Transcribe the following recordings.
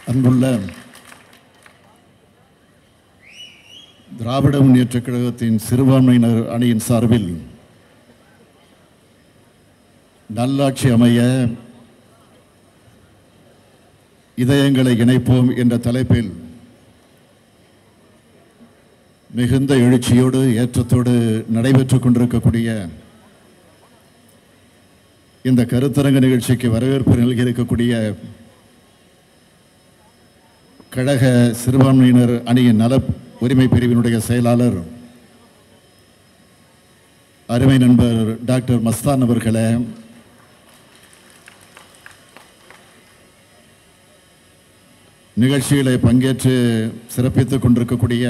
அன்புள்ள திராவிட முன்னேற்றக் கழகத்தின் சிறுபான்மையினர் அணியின் சார்பில் நல்லாட்சி அமைய இதயங்களை இணைப்போம் என்ற தலைப்பில் மிகுந்த எழுச்சியோடு ஏற்றத்தோடு நடைபெற்றுக் கொண்டிருக்கக்கூடிய இந்த கருத்தரங்க நிகழ்ச்சிக்கு வரவேற்பு நல்கியிருக்கக்கூடிய கழக சிறுபான்மையினர் அணியின் நல உரிமை பிரிவினுடைய செயலாளர் அருமை நண்பர் டாக்டர் மஸ்தான் அவர்களே நிகழ்ச்சிகளை பங்கேற்று சிறப்பித்துக் கொண்டிருக்கக்கூடிய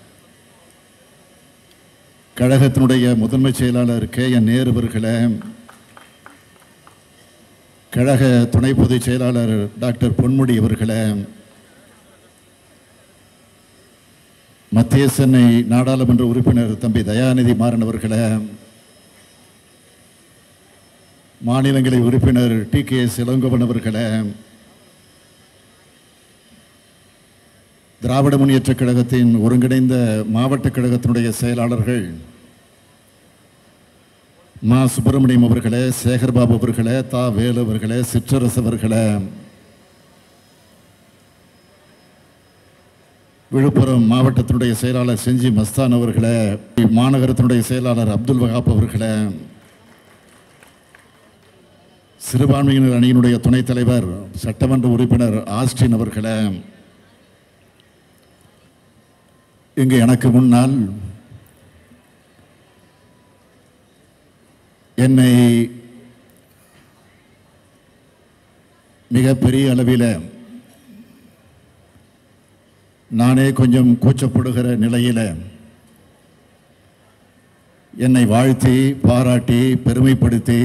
கழகத்தினுடைய முதன்மை செயலாளர் கே என் நேரு அவர்களே கழக துணை பொதுச் செயலாளர் டாக்டர் பொன்முடி அவர்களே மத்திய சென்னை நாடாளுமன்ற உறுப்பினர் தம்பி தயாநிதி மாறன் அவர்களே மாநிலங்களை உறுப்பினர் டி கே எஸ் இளங்கோவன் அவர்களே திராவிட முன்னேற்றக் கழகத்தின் ஒருங்கிணைந்த மாவட்ட கழகத்தினுடைய செயலாளர்கள் மா சுப்பிரமணியம் அவர்களே சேகர்பாபு அவர்களே தா வேலு அவர்களே சிற்றரசு அவர்களே விழுப்புரம் மாவட்டத்தினுடைய செயலாளர் செஞ்சி மஸ்தான் அவர்களே மாநகரத்தினுடைய செயலாளர் அப்துல் வகாப் அவர்களே சிறுபான்மையினர் அணியினுடைய துணைத் தலைவர் சட்டமன்ற உறுப்பினர் ஆஸ்டின் அவர்களே இங்கு எனக்கு முன்னால் என்னை மிகப்பெரிய அளவில் நானே கொஞ்சம் கூச்சப்படுகிற நிலையில் என்னை வாழ்த்தி பாராட்டி பெருமைப்படுத்தி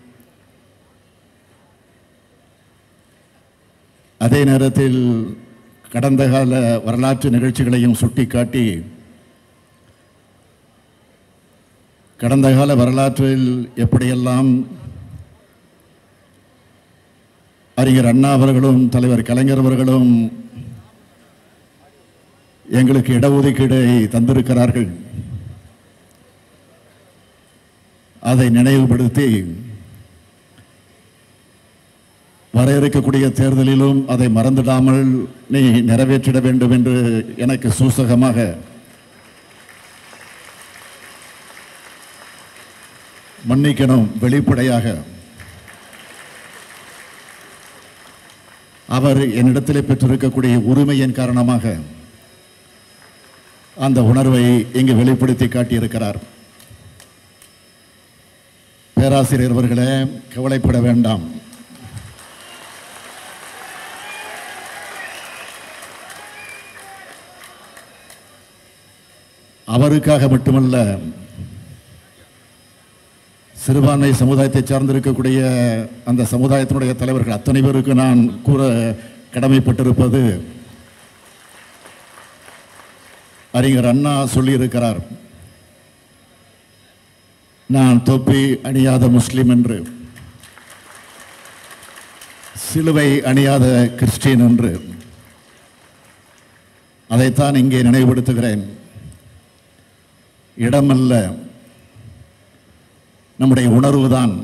அதே நேரத்தில் கடந்த கால வரலாற்று நிகழ்ச்சிகளையும் சுட்டிக்காட்டி கடந்த கால வரலாற்றில் எப்படியெல்லாம் அறிஞர் அண்ணா அவர்களும் தலைவர் கலைஞர் அவர்களும் எங்களுக்கு இடஒதுக்கீடை தந்திருக்கிறார்கள் அதை நினைவுபடுத்தி வர இருக்கக்கூடிய தேர்தலிலும் அதை மறந்துடாமல் நீ நிறைவேற்றிட வேண்டும் என்று எனக்கு சூசகமாக மன்னிக்கணும் வெளிப்படையாக அவர் என்னிடத்திலே பெற்றிருக்கக்கூடிய உரிமையின் காரணமாக அந்த உணர்வை இங்கு வெளிப்படுத்தி காட்டியிருக்கிறார் பேராசிரியர் அவர்களே கவலைப்பட வேண்டாம் அவருக்காக மட்டுமல்ல சிறுபான்மை சமுதாயத்தை சார்ந்திருக்கக்கூடிய அந்த சமுதாயத்தினுடைய தலைவர்கள் அத்தனை பேருக்கு நான் கூற கடமைப்பட்டிருப்பது அறிஞர் அண்ணா சொல்லியிருக்கிறார் நான் தொப்பி அணியாத முஸ்லிம் என்று சிலுவை அணியாத கிறிஸ்டியன் என்று அதைத்தான் இங்கே நினைவுபடுத்துகிறேன் இடமல்ல நம்முடைய உணர்வு தான்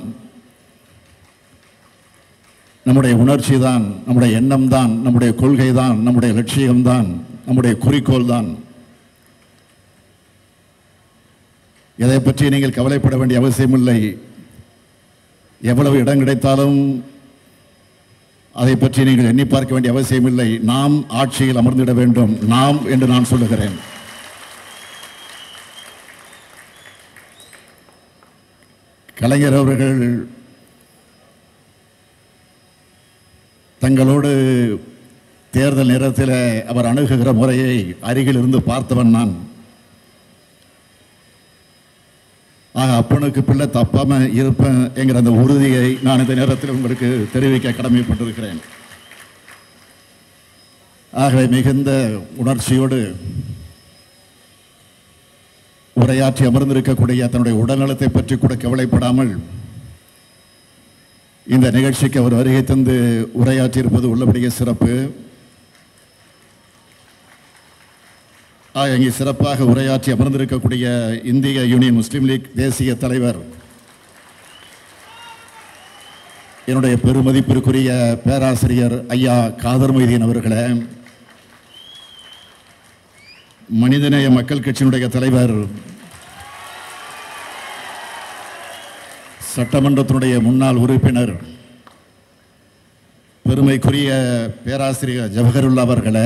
நம்முடைய உணர்ச்சி தான் நம்முடைய எண்ணம் தான் நம்முடைய கொள்கை தான் நம்முடைய லட்சியம் தான் நம்முடைய குறிக்கோள் தான் இதை பற்றி நீங்கள் கவலைப்பட வேண்டிய அவசியமில்லை எவ்வளவு இடம் கிடைத்தாலும் அதை பற்றி நீங்கள் எண்ணி பார்க்க வேண்டிய அவசியமில்லை நாம் ஆட்சியில் அமர்ந்திட வேண்டும் நாம் என்று நான் சொல்லுகிறேன் கலைஞர் அவர்கள் தங்களோடு தேர்தல் நேரத்தில் அவர் அணுகுகிற முறையை அருகில் இருந்து பார்த்தவன் நான் ஆக அப்பனுக்கு பிள்ளை தப்பாம இருப்பேன் என்கிற அந்த உறுதியை நான் இந்த நேரத்தில் உங்களுக்கு தெரிவிக்க கடமைப்பட்டிருக்கிறேன் ஆகவே மிகுந்த உணர்ச்சியோடு உரையாற்றி அமர்ந்திருக்கக்கூடிய தன்னுடைய உடல்நலத்தை பற்றி கூட கவலைப்படாமல் இந்த நிகழ்ச்சிக்கு அவர் வருகை தந்து உரையாற்றியிருப்பது உள்ளபடியே சிறப்பு ஆக இங்கே சிறப்பாக உரையாற்றி அமர்ந்திருக்கக்கூடிய இந்திய யூனியன் முஸ்லீம் லீக் தேசிய தலைவர் என்னுடைய பெருமதிப்பிற்குரிய பேராசிரியர் ஐயா காதர் மொய்தீன் அவர்களே மனிதநேய மக்கள் கட்சியினுடைய தலைவர் சட்டமன்றத்தினுடைய முன்னாள் உறுப்பினர் பெருமைக்குரிய பேராசிரியர் ஜவஹருல்லா அவர்களே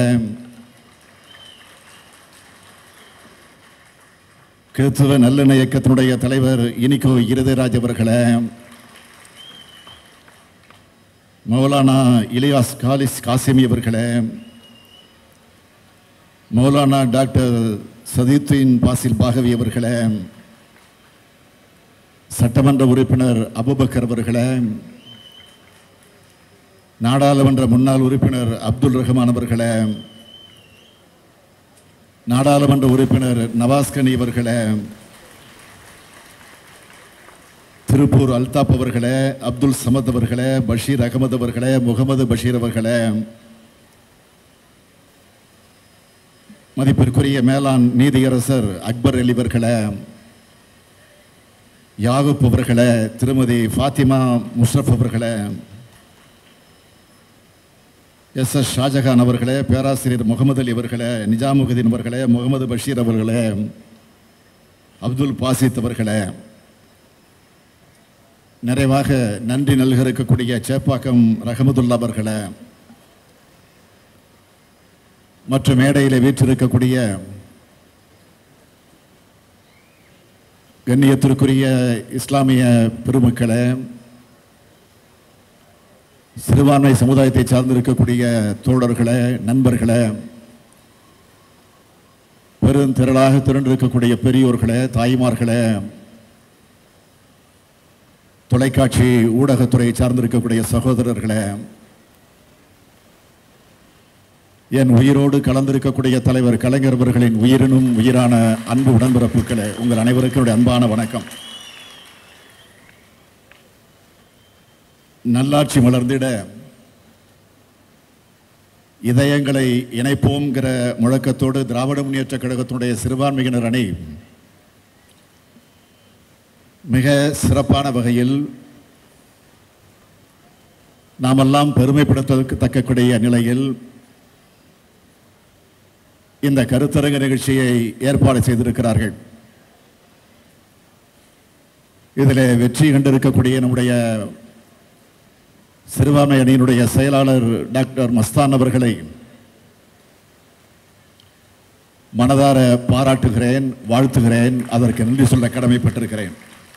கிறித்துவ நல்லெண்ண இயக்கத்தினுடைய தலைவர் இனிகோ இருதயராஜ் அவர்களே மௌலானா இலியாஸ் காலிஸ் காசிமி அவர்களே மௌலானா டாக்டர் சதீத்துயின் பாசில் பாகவி அவர்களே சட்டமன்ற உறுப்பினர் அபுபக்கர் அவர்களே நாடாளுமன்ற முன்னாள் உறுப்பினர் அப்துல் ரஹ்மான் அவர்களே நாடாளுமன்ற உறுப்பினர் நவாஸ்கனி அவர்களே திருப்பூர் அல்தாப் அவர்களே அப்துல் சமத் அவர்களே பஷீர் அகமது அவர்களே முகமது பஷீர் அவர்களே மதிப்பிற்குரிய மேலாண் நீதியரசர் அக்பர் அலி அவர்களே யாகுப் அவர்களே திருமதி ஃபாத்திமா முஷ்ரஃப் அவர்களே எஸ் எஸ் ஷாஜகான் அவர்களே பேராசிரியர் முகமது அலி அவர்களே நிஜாமுகதீன் அவர்களே முகமது பஷீர் அவர்களே அப்துல் பாசித் அவர்களே நிறைவாக நன்றி நல்க இருக்கக்கூடிய சேப்பாக்கம் ரஹமதுல்லா அவர்களே மற்றும் மேடையில் வீற்றிருக்கக்கூடிய கண்ணியத்திற்குரிய இஸ்லாமிய பெருமக்களே சிறுபான்மை சமுதாயத்தை சார்ந்திருக்கக்கூடிய தோழர்களே நண்பர்களே பெருந்திரளாக திரண்டிருக்கக்கூடிய பெரியோர்களே தாய்மார்களே தொலைக்காட்சி ஊடகத்துறையை சார்ந்திருக்கக்கூடிய சகோதரர்களே என் உயிரோடு கலந்திருக்கக்கூடிய தலைவர் கலைஞர் அவர்களின் உயிரினும் உயிரான அன்பு உடன்பிறப்புகளே உங்கள் அனைவருக்கும் என்னுடைய அன்பான வணக்கம் நல்லாட்சி மலர்ந்திட இதயங்களை இணைப்போம்ங்கிற முழக்கத்தோடு திராவிட முன்னேற்ற கழகத்தினுடைய சிறுபான்மையினர் அணி மிக சிறப்பான வகையில் நாமெல்லாம் பெருமைப்படுத்தத்தக்கக்கூடிய நிலையில் இந்த கருத்தரங்க நிகழ்ச்சியை ஏற்பாடு செய்திருக்கிறார்கள் இதில் வெற்றி கண்டிருக்கக்கூடிய நம்முடைய சிறுபான்மை அணியினுடைய செயலாளர் டாக்டர் மஸ்தான் அவர்களை மனதார பாராட்டுகிறேன் வாழ்த்துகிறேன் அதற்கு நன்றி சொல்ல கடமைப்பட்டிருக்கிறேன்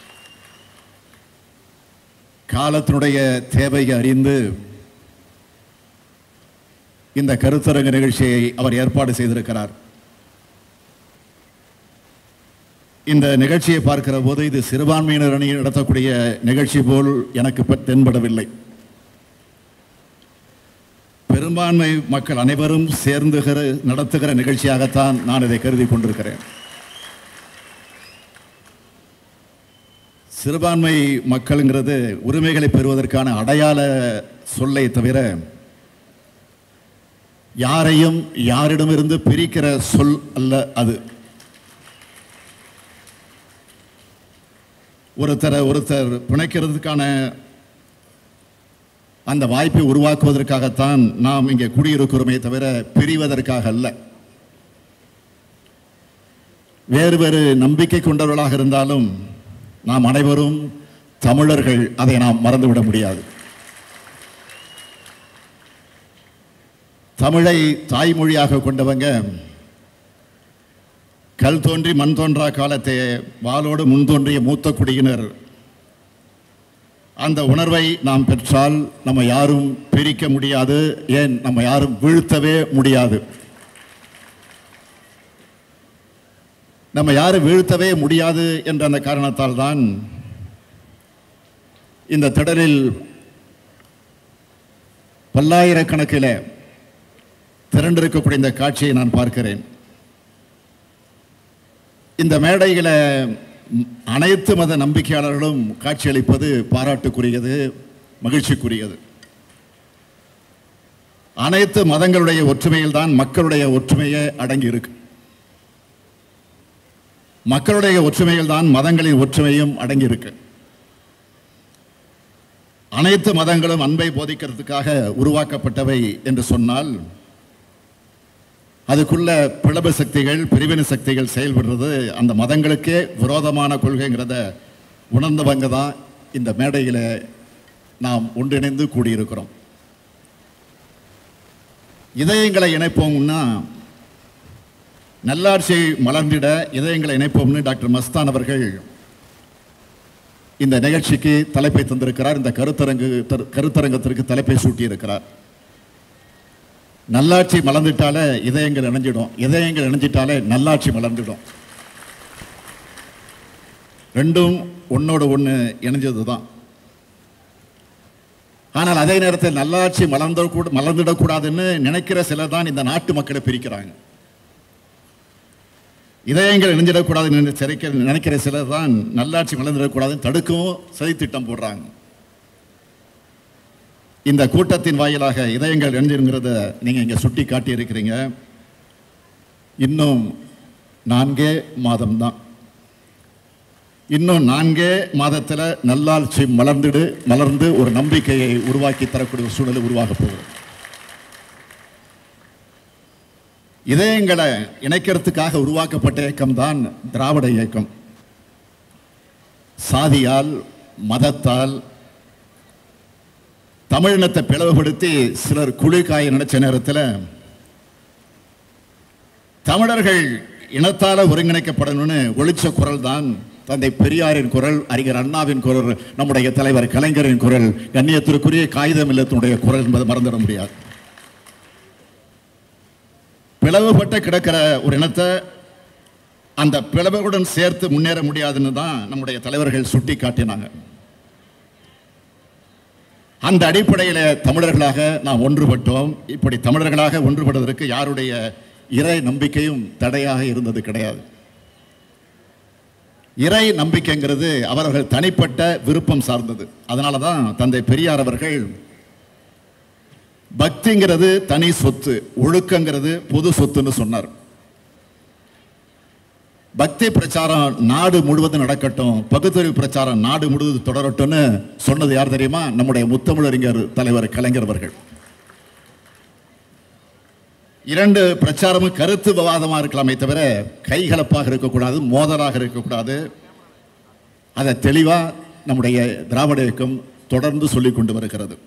காலத்தினுடைய தேவையை அறிந்து இந்த கருத்தரங்க நிகழ்ச்சியை அவர் ஏற்பாடு செய்திருக்கிறார் இந்த நிகழ்ச்சியை பார்க்கிற போது இது சிறுபான்மையினர் அணி நடத்தக்கூடிய நிகழ்ச்சி போல் எனக்கு இப்ப தென்படவில்லை பெரும்பான்மை மக்கள் அனைவரும் சேர்ந்துகிற நடத்துகிற நிகழ்ச்சியாகத்தான் நான் இதை கருதி கொண்டிருக்கிறேன் சிறுபான்மை மக்களுங்கிறது உரிமைகளை பெறுவதற்கான அடையாள சொல்லை தவிர யாரையும் யாரிடமிருந்து பிரிக்கிற சொல் அல்ல அது ஒருத்தரை ஒருத்தர் பிணைக்கிறதுக்கான அந்த வாய்ப்பை உருவாக்குவதற்காகத்தான் நாம் இங்கே குடியிருக்கிறோமே தவிர பிரிவதற்காக அல்ல வேறு வேறு நம்பிக்கை கொண்டவர்களாக இருந்தாலும் நாம் அனைவரும் தமிழர்கள் அதை நாம் மறந்துவிட முடியாது தமிழை தாய்மொழியாக கொண்டவங்க கல் தோன்றி மண் தோன்றா காலத்தை வாளோடு முன் தோன்றிய மூத்த குடியினர் அந்த உணர்வை நாம் பெற்றால் நம்ம யாரும் பிரிக்க முடியாது ஏன் நம்ம யாரும் வீழ்த்தவே முடியாது நம்ம யாரும் வீழ்த்தவே முடியாது என்ற அந்த காரணத்தால் தான் இந்த திடலில் பல்லாயிரக்கணக்கில் திரண்டிருக்கக்கூடிய இந்த காட்சியை நான் பார்க்கிறேன் இந்த மேடைகளை ம், அனைத்து மத நம்பிக்கையாளர்களும் காட்சியளிப்பது பாராட்டுக்குரியது மகிழ்ச்சிக்குரியது அனைத்து மதங்களுடைய ஒற்றுமையில் தான் மக்களுடைய ஒற்றுமையே அடங்கி இருக்கு மக்களுடைய ஒற்றுமையில் தான் மதங்களின் ஒற்றுமையும் அடங்கியிருக்கு அனைத்து மதங்களும் அன்பை போதிக்கிறதுக்காக உருவாக்கப்பட்டவை என்று சொன்னால் அதுக்குள்ள பிளவு சக்திகள் பிரிவினை சக்திகள் செயல்படுறது அந்த மதங்களுக்கே விரோதமான கொள்கைங்கிறத உணர்ந்தவங்க தான் இந்த மேடையில் நாம் ஒன்றிணைந்து கூடியிருக்கிறோம் இதயங்களை இணைப்போம்னா நல்லாட்சி மலர்ந்திட இதயங்களை இணைப்போம்னு டாக்டர் மஸ்தான் அவர்கள் இந்த நிகழ்ச்சிக்கு தலைப்பை தந்திருக்கிறார் இந்த கருத்தரங்கு தரு- கருத்தரங்கத்திற்கு தலைப்பை சூட்டியிருக்கிறார் நல்லாட்சி மலர்ந்துட்டாலே இதயங்கள் இணைஞ்சிடும் இதயங்கள் இணைஞ்சிட்டாலே நல்லாட்சி மலர்ந்துடும் ரெண்டும் ஒன்னோட ஒன்று இணைஞ்சது தான் ஆனால் அதே நேரத்தில் நல்லாட்சி மலர்ந்த கூட மலர்ந்துடக்கூடாதுன்னு நினைக்கிற சிலர் தான் இந்த நாட்டு மக்களை பிரிக்கிறாங்க இதயங்கள் இணைஞ்சிடக்கூடாதுன்னு நினை- சிறைக்க நினைக்கிற சிலர் தான் நல்லாட்சி மலர்ந்துடக்கூடாதுன்னு தடுக்கவும் சதித்திட்டம் போடுறாங்க இந்த கூட்டத்தின் வாயிலாக இதயங்கள் இணைஞ்சிருங்கிறத நீங்க இங்க சுட்டி காட்டி இருக்கிறீங்க இன்னும் நான்கே மாதம்தான் இன்னும் நான்கே மாதத்துல நல்லாட்சி மலர்ந்துடு மலர்ந்து ஒரு நம்பிக்கையை உருவாக்கி தரக்கூடிய ஒரு சூழலை உருவாக போகுது இதயங்களை இணைக்கிறதுக்காக உருவாக்கப்பட்ட இயக்கம் தான் திராவிட இயக்கம் சாதியால் மதத்தால் தமிழினத்தை பிளவுபடுத்தி சிலர் குளிர்காய நினைச்ச நேரத்தில் தமிழர்கள் இனத்தால ஒருங்கிணைக்கப்படணும்னு ஒழிச்ச குரல் தான் தந்தை பெரியாரின் குரல் அறிஞர் அண்ணாவின் குரல் நம்முடைய தலைவர் கலைஞரின் குரல் கண்ணியத்திற்குரிய காகிதம் இல்லத்தினுடைய குரல் என்பதை மறந்துட முடியாது பிளவுபட்டு கிடக்கிற ஒரு இனத்தை அந்த பிளவுடன் சேர்த்து முன்னேற முடியாதுன்னு தான் நம்முடைய தலைவர்கள் சுட்டி காட்டினாங்க அந்த அடிப்படையில் தமிழர்களாக நாம் ஒன்றுபட்டோம் இப்படி தமிழர்களாக ஒன்றுபடுவதற்கு யாருடைய இறை நம்பிக்கையும் தடையாக இருந்தது கிடையாது இறை நம்பிக்கைங்கிறது அவர்கள் தனிப்பட்ட விருப்பம் சார்ந்தது அதனால தான் தந்தை பெரியார் அவர்கள் பக்திங்கிறது தனி சொத்து ஒழுக்கங்கிறது பொது சொத்துன்னு சொன்னார் பக்தி பிரச்சாரம் நாடு முழுவதும் நடக்கட்டும் பகுத்தறிவு பிரச்சாரம் நாடு முழுவதும் தொடரட்டும்னு சொன்னது யார் தெரியுமா நம்முடைய முத்தமிழறிஞர் தலைவர் கலைஞர் அவர்கள் இரண்டு பிரச்சாரமும் கருத்து விவாதமாக இருக்கலாமே தவிர கைகலப்பாக இருக்கக்கூடாது மோதலாக இருக்கக்கூடாது அதை தெளிவாக நம்முடைய திராவிட இயக்கம் தொடர்ந்து சொல்லிக் கொண்டு வருகிறது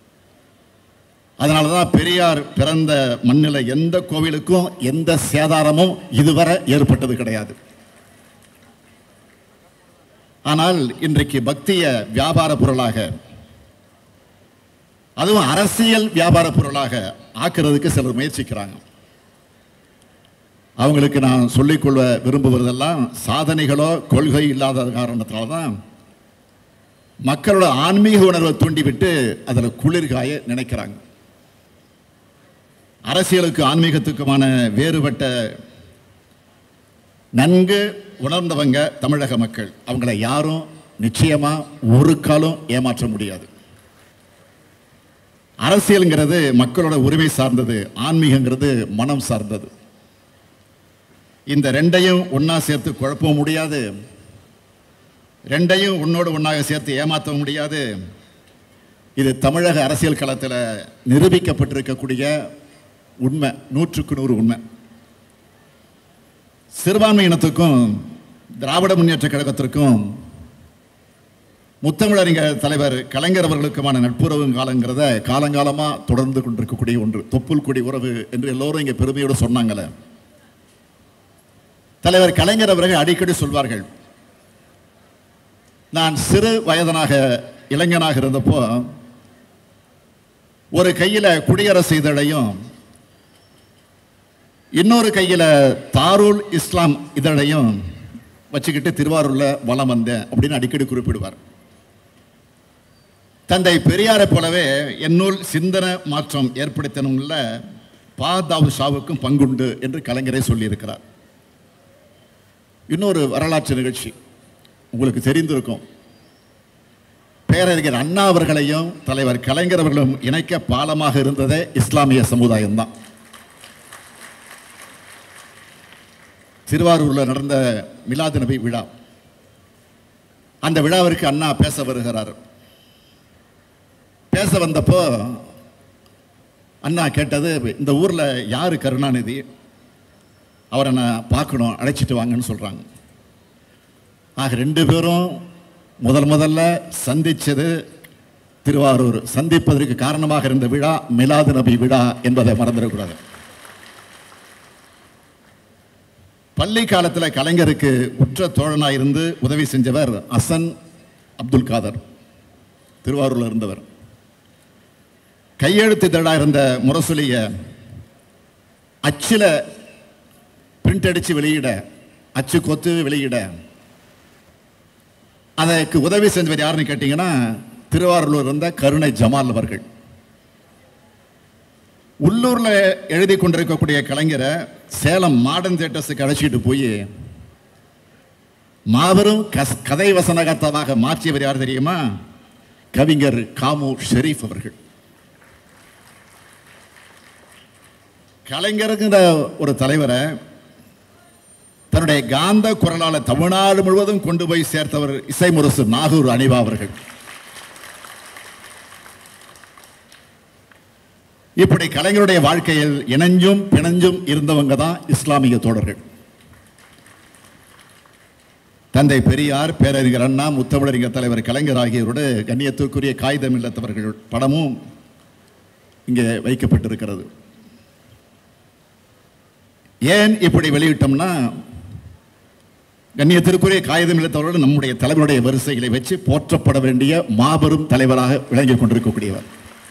அதனால தான் பெரியார் பிறந்த மண்ணில் எந்த கோவிலுக்கும் எந்த சேதாரமும் இதுவரை ஏற்பட்டது கிடையாது ஆனால் இன்றைக்கு பக்திய வியாபார பொருளாக அதுவும் அரசியல் வியாபார பொருளாக ஆக்குறதுக்கு சிலர் முயற்சிக்கிறாங்க அவங்களுக்கு நான் சொல்லிக்கொள்ள விரும்புவதெல்லாம் சாதனைகளோ கொள்கை இல்லாத காரணத்தினால தான் மக்களோட ஆன்மீக உணர்வை தூண்டிவிட்டு அதில் குளிர்காய நினைக்கிறாங்க அரசியலுக்கு ஆன்மீகத்துக்குமான வேறுபட்ட நன்கு உணர்ந்தவங்க தமிழக மக்கள் அவங்கள யாரும் நிச்சயமா ஒரு காலம் ஏமாற்ற முடியாது அரசியல்ங்கிறது மக்களோட உரிமை சார்ந்தது ஆன்மீகங்கிறது மனம் சார்ந்தது இந்த ரெண்டையும் ஒண்ணா சேர்த்து குழப்பவும் முடியாது ரெண்டையும் உன்னோடு ஒன்றாக சேர்த்து ஏமாற்ற முடியாது இது தமிழக அரசியல் களத்தில் நிரூபிக்கப்பட்டிருக்கக்கூடிய உண்மை நூற்றுக்கு நூறு உண்மை சிறுபான்மை இனத்துக்கும் திராவிட முன்னேற்ற கழகத்திற்கும் முத்தமிழறிஞர் தலைவர் கலைஞர் அவர்களுக்குமான நட்புறவு காலங்கிறத காலங்காலமா தொடர்ந்து கொண்டிருக்கக்கூடிய ஒன்று தொப்புள் கொடி உறவு என்று எல்லோரும் இங்க பெருமையோடு சொன்னாங்களே தலைவர் கலைஞர் அவர்கள் அடிக்கடி சொல்வார்கள் நான் சிறு வயதனாக இளைஞனாக இருந்தப்போ ஒரு கையில குடியரசு இதழையும் இன்னொரு கையில தாருல் இஸ்லாம் இதழையும் வச்சுக்கிட்டு திருவாரூர்ல வலம் வந்தேன் அப்படின்னு அடிக்கடி குறிப்பிடுவார் தந்தை பெரியாரை போலவே என்னுள் சிந்தன மாற்றம் ஏற்படுத்தணும்ல பா தாவு ஷாவுக்கும் பங்குண்டு என்று கலைஞரே சொல்லியிருக்கிறார் இன்னொரு வரலாற்று நிகழ்ச்சி உங்களுக்கு தெரிந்திருக்கும் பேரறிஞர் அண்ணா அவர்களையும் தலைவர் கலைஞர் அவர்களும் இணைக்க பாலமாக இருந்ததே இஸ்லாமிய சமுதாயம் தான் திருவாரூரில் நடந்த மிலாது நபி விழா அந்த விழாவிற்கு அண்ணா பேச வருகிறார் பேச வந்தப்போ அண்ணா கேட்டது இந்த ஊரில் யார் கருணாநிதி அவரை நான் பார்க்கணும் அழைச்சிட்டு வாங்கன்னு சொல்கிறாங்க ஆக ரெண்டு பேரும் முதல் முதல்ல சந்திச்சது திருவாரூர் சந்திப்பதற்கு காரணமாக இருந்த விழா மிலாது நபி விழா என்பதை மறந்துடக்கூடாது பள்ளி காலத்தில் கலைஞருக்கு உற்ற தோழனாக இருந்து உதவி செஞ்சவர் அசன் அப்துல் காதர் திருவாரூரில் இருந்தவர் கையெழுத்து இதழாக இருந்த முரசொலிய அச்சில் பிரிண்ட் அடித்து வெளியிட அச்சு கொத்து வெளியிட அதற்கு உதவி செஞ்சவர் யாருன்னு கேட்டீங்கன்னா திருவாரூர் இருந்த கருணை ஜமால் அவர்கள் உள்ளூர்ல எழுதி கொண்டிருக்கக்கூடிய கலைஞரை சேலம் மாடர்ன் தேட்டர்ஸுக்கு அழைச்சிட்டு போய் மாபெரும் கஸ் கதை வசனகர்த்தாவாக மாற்றியவர் யார் தெரியுமா கவிஞர் காமு ஷெரீப் அவர்கள் கலைஞருங்கிற ஒரு தலைவரை தன்னுடைய காந்த குரலால தமிழ்நாடு முழுவதும் கொண்டு போய் சேர்த்தவர் இசை முரசு நாகூர் அனிவா அவர்கள் இப்படி கலைஞருடைய வாழ்க்கையில் இணைஞ்சும் பிணைஞ்சும் இருந்தவங்க தான் இஸ்லாமிய தோழர்கள் தந்தை பெரியார் பேரறிஞர் அண்ணா முத்தமிழறிஞர் தலைவர் கலைஞர் ஆகியோரோடு கண்ணியத்திற்குரிய காகிதம் இல்லத்தவர்கள் படமும் இங்கே வைக்கப்பட்டிருக்கிறது ஏன் இப்படி வெளியிட்டோம்னா கண்ணியத்திற்குரிய காகிதம் இல்லத்தவர்கள் நம்முடைய தலைவருடைய வரிசைகளை வச்சு போற்றப்பட வேண்டிய மாபெரும் தலைவராக விளங்கிக் கொண்டிருக்கக்கூடியவர்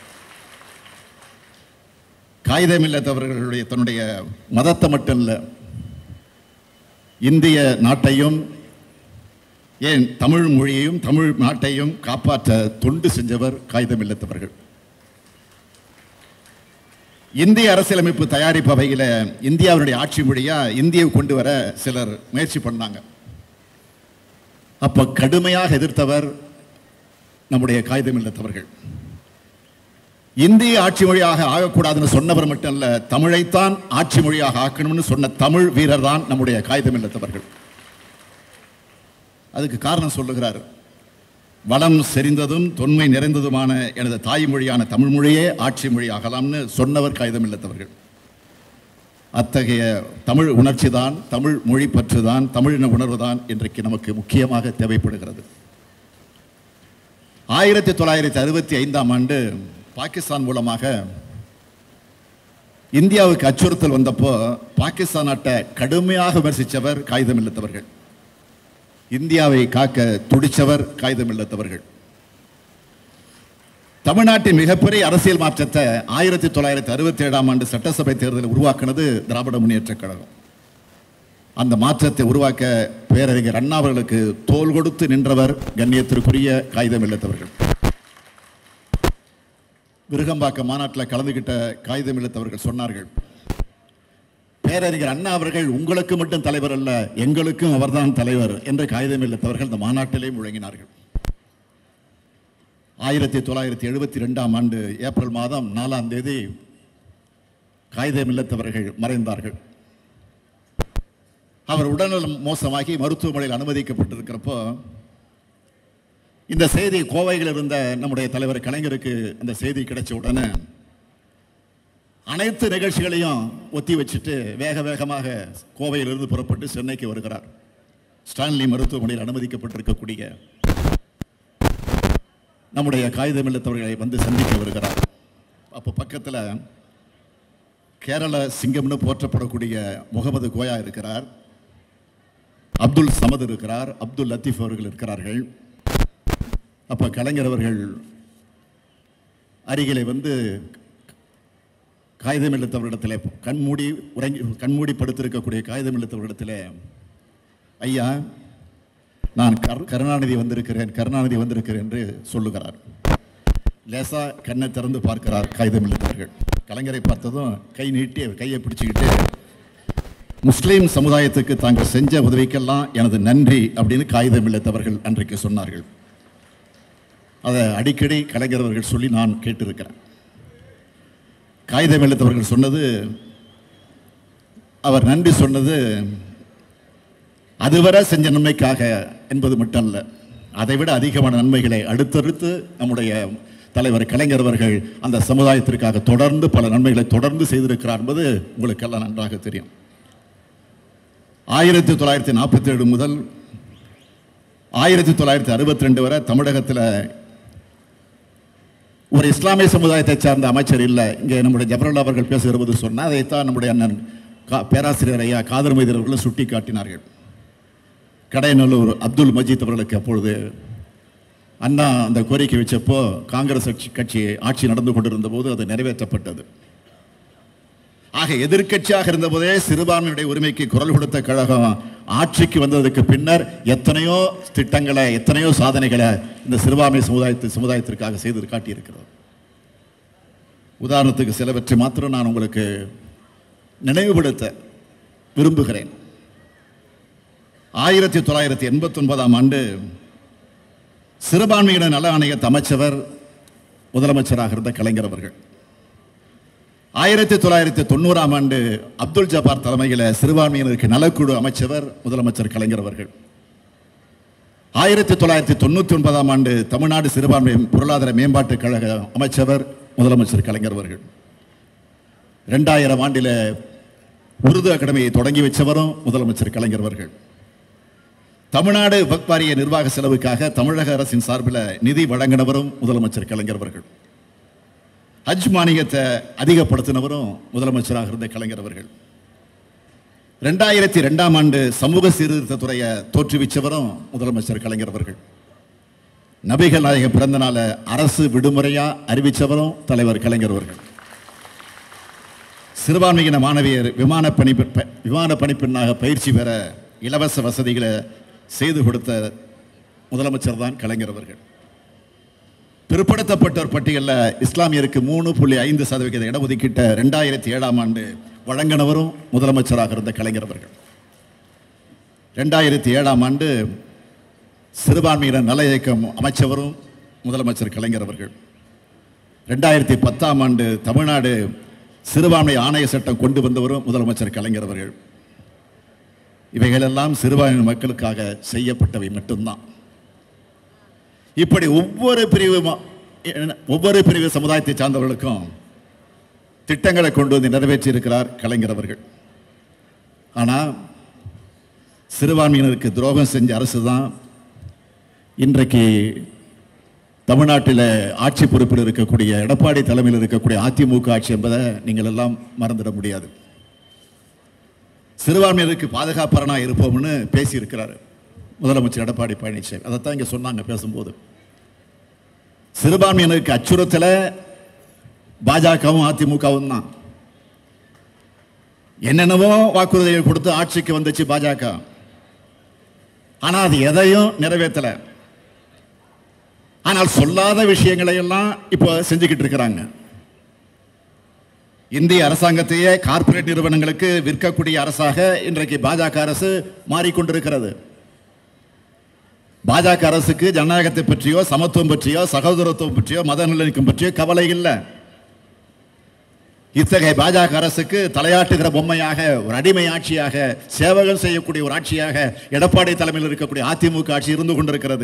காகிதம் இல்லத்தவர்களுடைய தன்னுடைய மதத்தை மட்டும் இல்லை இந்திய நாட்டையும் ஏன் தமிழ் மொழியையும் தமிழ் நாட்டையும் காப்பாற்ற தொண்டு செஞ்சவர் காகிதம் இல்லத்தவர்கள் இந்திய அரசியலமைப்பு தயாரிப்பு அவையில் இந்தியாவுடைய ஆட்சி மொழியா இந்தியை கொண்டு வர சிலர் முயற்சி பண்ணாங்க அப்ப கடுமையாக எதிர்த்தவர் நம்முடைய காகிதம் இல்லத்தவர்கள் இந்திய ஆட்சி மொழியாக ஆகக்கூடாதுன்னு சொன்னவர் மட்டும் அல்ல தமிழைத்தான் ஆட்சி மொழியாக ஆக்கணும்னு சொன்ன தமிழ் வீரர் தான் நம்முடைய காகிதம் இல்லத்தவர்கள் அதுக்கு காரணம் சொல்லுகிறார் வளம் செறிந்ததும் தொன்மை நிறைந்ததுமான எனது தாய்மொழியான தமிழ் மொழியே ஆட்சி மொழி ஆகலாம்னு சொன்னவர் காகிதம் இல்லத்தவர்கள் அத்தகைய தமிழ் உணர்ச்சி தான் தமிழ் மொழி பற்று தான் தமிழின உணர்வு தான் இன்றைக்கு நமக்கு முக்கியமாக தேவைப்படுகிறது ஆயிரத்தி தொள்ளாயிரத்தி அறுபத்தி ஐந்தாம் ஆண்டு பாகிஸ்தான் மூலமாக இந்தியாவுக்கு அச்சுறுத்தல் வந்தப்போ பாகிஸ்தான் நாட்டை கடுமையாக விமர்சித்தவர் காகிதம் இல்லத்தவர்கள் இந்தியாவை காக்க துடிச்சவர் காகிதம் இல்லத்தவர்கள் தமிழ்நாட்டின் மிகப்பெரிய அரசியல் மாற்றத்தை ஆயிரத்தி தொள்ளாயிரத்தி அறுபத்தி ஏழாம் ஆண்டு சட்டசபை தேர்தலில் உருவாக்குனது திராவிட முன்னேற்ற கழகம் அந்த மாற்றத்தை உருவாக்க பேரறிஞர் அண்ணா அவர்களுக்கு தோல் கொடுத்து நின்றவர் கண்ணியத்திற்குரிய காகிதம் இல்லத்தவர்கள் விருகம்பாக்கம் மாநாட்டில் கலந்துகிட்ட காகிதம் இல்லத்தவர்கள் சொன்னார்கள் பேரறிஞர் அண்ணா அவர்கள் உங்களுக்கு மட்டும் தலைவர் அல்ல எங்களுக்கும் அவர்தான் தலைவர் என்று காகிதம் இல்லத்தவர்கள் இந்த மாநாட்டிலே முழங்கினார்கள் ஆயிரத்தி தொள்ளாயிரத்தி எழுபத்தி ரெண்டாம் ஆண்டு ஏப்ரல் மாதம் நாலாம் தேதி காகிதம் இல்லத்தவர்கள் மறைந்தார்கள் அவர் உடல்நலம் மோசமாகி மருத்துவமனையில் அனுமதிக்கப்பட்டிருக்கிறப்போ இந்த செய்தி கோவையில் இருந்த நம்முடைய தலைவர் கலைஞருக்கு அந்த செய்தி கிடைச்ச உடனே அனைத்து நிகழ்ச்சிகளையும் ஒத்தி வச்சுட்டு வேக வேகமாக கோவையிலிருந்து புறப்பட்டு சென்னைக்கு வருகிறார் ஸ்டான்லி மருத்துவமனையில் அனுமதிக்கப்பட்டிருக்கக்கூடிய நம்முடைய காகிதம் இல்லத்தவர்களை வந்து சந்திக்க வருகிறார் அப்போ பக்கத்தில் கேரள சிங்கம்னு போற்றப்படக்கூடிய முகமது கோயா இருக்கிறார் அப்துல் சமது இருக்கிறார் அப்துல் லத்தீஃப் அவர்கள் இருக்கிறார்கள் அப்போ கலைஞர் அவர்கள் அருகிலே வந்து காகிதம் எழுத்தவரிடத்தில் கண்மூடி உறங்கி கண்மூடி படுத்திருக்கக்கூடிய காகிதம் எழுத்தவரிடத்தில் ஐயா நான் கரு கருணாநிதி வந்திருக்கிறேன் கருணாநிதி வந்திருக்கிறேன் என்று சொல்லுகிறார் லேசா கண்ணை திறந்து பார்க்கிறார் காகிதம் எழுத்தவர்கள் கலைஞரை பார்த்ததும் கை நீட்டி அவர் கையை பிடிச்சுக்கிட்டு முஸ்லீம் சமுதாயத்துக்கு தாங்கள் செஞ்ச உதவிக்கெல்லாம் எனது நன்றி அப்படின்னு காகிதம் இல்லத்தவர்கள் அன்றைக்கு சொன்னார்கள் அதை அடிக்கடி கலைஞர் அவர்கள் சொல்லி நான் கேட்டிருக்கிறேன் காகிதம் எழுத்தவர்கள் சொன்னது அவர் நன்றி சொன்னது அதுவரை செஞ்ச நன்மைக்காக என்பது மட்டும் அல்ல அதைவிட அதிகமான நன்மைகளை அடுத்தடுத்து நம்முடைய தலைவர் கலைஞர் அவர்கள் அந்த சமுதாயத்திற்காக தொடர்ந்து பல நன்மைகளை தொடர்ந்து செய்திருக்கிறார் என்பது உங்களுக்கெல்லாம் நன்றாக தெரியும் ஆயிரத்தி தொள்ளாயிரத்தி நாற்பத்தி ஏழு முதல் ஆயிரத்தி தொள்ளாயிரத்தி அறுபத்தி ரெண்டு வரை தமிழகத்தில் ஒரு இஸ்லாமிய சமுதாயத்தை சார்ந்த அமைச்சர் இல்லை இங்கே நம்முடைய ஜபருல்லா அவர்கள் பேசுகிற போது சொன்னால் அதைத்தான் நம்முடைய அண்ணன் கா- பேராசிரியர் ஐயா காதர் மைதர் அவர்கள் சுட்டி காட்டினார்கள் கடையநல்லூர் அப்துல் மஜீத் அவர்களுக்கு அப்பொழுது அண்ணா அந்த கோரிக்கை வச்சப்போ காங்கிரஸ் கட்சி கட்சி ஆட்சி நடந்து கொண்டிருந்த போது அது நிறைவேற்றப்பட்டது ஆக எதிர்க்கட்சியாக இருந்தபோதே சிறுபான்மையுடைய உரிமைக்கு குரல் கொடுத்த கழகம் ஆட்சிக்கு வந்ததுக்கு பின்னர் எத்தனையோ திட்டங்களை எத்தனையோ சாதனைகளை இந்த சிறுபான்மை சமுதாயத்து சமுதாயத்திற்காக செய்து காட்டியிருக்கிறது உதாரணத்துக்கு சிலவற்றை மாத்திரம் நான் உங்களுக்கு நினைவுபடுத்த விரும்புகிறேன் ஆயிரத்தி தொள்ளாயிரத்தி எண்பத்தி ஒன்பதாம் ஆண்டு சிறுபான்மையினர் நல ஆணையத்தை அமைச்சவர் முதலமைச்சராக இருந்த கலைஞர் அவர்கள் ஆயிரத்தி தொள்ளாயிரத்தி தொண்ணூறாம் ஆண்டு அப்துல் ஜப்பார் தலைமையில் சிறுபான்மையினருக்கு நலக்குழு அமைச்சவர் முதலமைச்சர் கலைஞர் அவர்கள் ஆயிரத்தி தொள்ளாயிரத்தி தொண்ணூற்றி ஒன்பதாம் ஆண்டு தமிழ்நாடு சிறுபான்மை பொருளாதார மேம்பாட்டுக் கழக அமைச்சவர் முதலமைச்சர் கலைஞர் அவர்கள் ரெண்டாயிரம் ஆண்டில் உருது அகாடமியை தொடங்கி வச்சவரும் முதலமைச்சர் கலைஞர் அவர்கள் தமிழ்நாடு வக்ஃப் வாரிய நிர்வாக செலவுக்காக தமிழக அரசின் சார்பில் நிதி வழங்கினவரும் முதலமைச்சர் கலைஞர் அவர்கள் ஹஜ் மானியத்தை அதிகப்படுத்தினவரும் முதலமைச்சராக இருந்த கலைஞர் அவர்கள் ரெண்டாயிரத்தி ரெண்டாம் ஆண்டு சமூக சீர்திருத்த துறையை தோற்றுவிச்சவரும் முதலமைச்சர் கலைஞர் அவர்கள் நபிகள் நாயக பிறந்த நாளை அரசு விடுமுறையா அறிவிச்சவரும் தலைவர் கலைஞர் அவர்கள் சிறுபான்மையின மாணவியர் விமான பணி விமான பணிப்பெண்ணாக பயிற்சி பெற இலவச வசதிகளை செய்து கொடுத்த முதலமைச்சர் தான் கலைஞர் அவர்கள் பிற்படுத்தப்பட்டோர் பட்டியலில் இஸ்லாமியருக்கு மூணு புள்ளி ஐந்து சதவிகித இடஒதுக்கீட்டை ரெண்டாயிரத்தி ஏழாம் ஆண்டு வழங்கினவரும் முதலமைச்சராக இருந்த கலைஞர் அவர்கள் ரெண்டாயிரத்தி ஏழாம் ஆண்டு சிறுபான்மையினர் நல இயக்கம் அமைச்சவரும் முதலமைச்சர் கலைஞர் அவர்கள் ரெண்டாயிரத்தி பத்தாம் ஆண்டு தமிழ்நாடு சிறுபான்மை ஆணைய சட்டம் கொண்டு வந்தவரும் முதலமைச்சர் கலைஞர் அவர்கள் இவைகளெல்லாம் சிறுபான்மை மக்களுக்காக செய்யப்பட்டவை மட்டும்தான் இப்படி ஒவ்வொரு பிரிவு ம- என்ன- ஒவ்வொரு பிரிவு சமுதாயத்தை சார்ந்தவர்களுக்கும் திட்டங்களை கொண்டு வந்து நிறைவேற்றி இருக்கிறார் கலைஞர் அவர்கள் ஆனால் சிறுபான்மையினருக்கு துரோகம் செஞ்ச அரசு தான் இன்றைக்கு தமிழ்நாட்டில் ஆட்சி பொறுப்பில் இருக்கக்கூடிய எடப்பாடி தலைமையில் இருக்கக்கூடிய அதிமுக ஆட்சி என்பதை நீங்கள் எல்லாம் மறந்துட முடியாது சிறுபான்மையினருக்கு பாதுகாப்பரனா இருப்போம்னு பேசியிருக்கிறார் முதலமைச்சர் எடப்பாடி பழனிசாமி அதைத்தான் இங்கே சொன்னாங்க பேசும்போது சிறுபான்மையினருக்கு அச்சுறுத்தல பாஜகவும் அதிமுகவும் தான் என்னென்னவோ வாக்குறுதிகள் கொடுத்து ஆட்சிக்கு வந்துச்சு பாஜக ஆனா அது எதையும் நிறைவேற்றல ஆனால் சொல்லாத விஷயங்களை எல்லாம் இப்போ செஞ்சுக்கிட்டு இருக்கிறாங்க இந்திய அரசாங்கத்தையே கார்ப்பரேட் நிறுவனங்களுக்கு விற்கக்கூடிய அரசாக இன்றைக்கு பாஜக அரசு மாறிக்கொண்டிருக்கிறது பாஜக அரசுக்கு ஜனநாயகத்தை பற்றியோ சமத்துவம் பற்றியோ சகோதரத்துவம் பற்றியோ மத நல்லிணக்கம் பற்றியோ கவலை இல்லை இத்தகைய பாஜக அரசுக்கு தலையாட்டுகிற பொம்மையாக ஒரு அடிமை ஆட்சியாக சேவகம் செய்யக்கூடிய ஒரு ஆட்சியாக எடப்பாடி தலைமையில் இருக்கக்கூடிய அதிமுக ஆட்சி இருந்து கொண்டிருக்கிறது